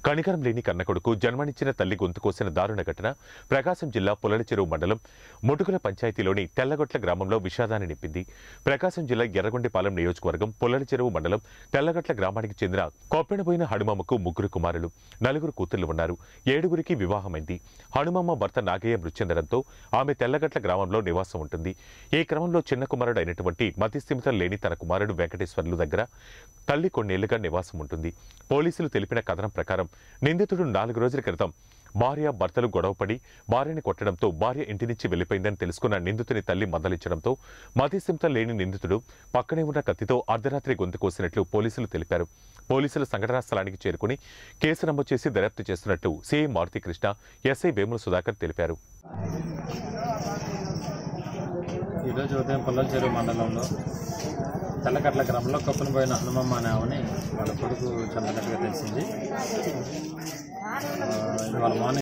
కనికరం లేని కన్నకొడుకు జన్మనిచ్చిన తల్లి గొంతు కోసిన దారుణ ఘటన ప్రకాశం జిల్లా పుల్లల చెరువు మండలం ముటుకుల పంచాయతీలోని తెల్లగొట్ల గ్రామంలో విషాదాన్ని నింపింది ప్రకాశం జిల్లా ఎర్రగొండిపాలెం నియోజకవర్గం పుల్లల చెరువు మండలం తెల్లగొట్ల గ్రామానికి చెందిన కొప్పెనబోయిన హనుమమ్మకు ముగ్గురు కుమారులు నలుగురు కూతుళ్లు ఉన్నారు ఏడుగురికి వివాహమైంది హనుమమ్మ భర్త నాగయ్య మృతి చెందడంతో ఆమె తెల్లగట్ల గ్రామంలో నివాసం ఉంటుంది ఈ క్రమంలో చిన్న కుమారుడు అయినటువంటి మతిస్థిమితం లేని తన కుమారుడు వెంకటేశ్వర్లు దగ్గర తల్లి కొన్నేళ్లుగా నివాసం ఉంటుంది పోలీసులు తెలిపిన కథనం ప్రకారం నిందితుడు నాలుగు రోజుల క్రితం భార్య భర్తలు గొడవపడి భార్యని కొట్టడంతో భార్య ఇంటి నుంచి వెళ్లిపోయిందని తెలుసుకున్న నిందితుని తల్లి మందలించడంతో మతిస్థిమితం లేని నిందితుడు పక్కనే ఉన్న కత్తితో అర్ధరాత్రి గొంతు కోసినట్లు పోలీసులు తెలిపారు పోలీసులు సంఘటనా స్థలానికి చేరుకుని కేసు నమోదు చేసి దర్యాప్తు చేస్తున్నట్లు సిఐ మారుతి కృష్ణ ఎస్ఐ వేముల సుధాకర్ తెలిపారు ఈరోజు ఉదయం పుల్లల చెరువు మండలంలో తెల్లకట్ల గ్రామంలో కప్పున పోయిన హనుమమ్మ అనే ఆమెని వాళ్ళ కొడుకు చంపినట్టుగా తెలిసింది ఆ, ఇవాళ మార్నింగ్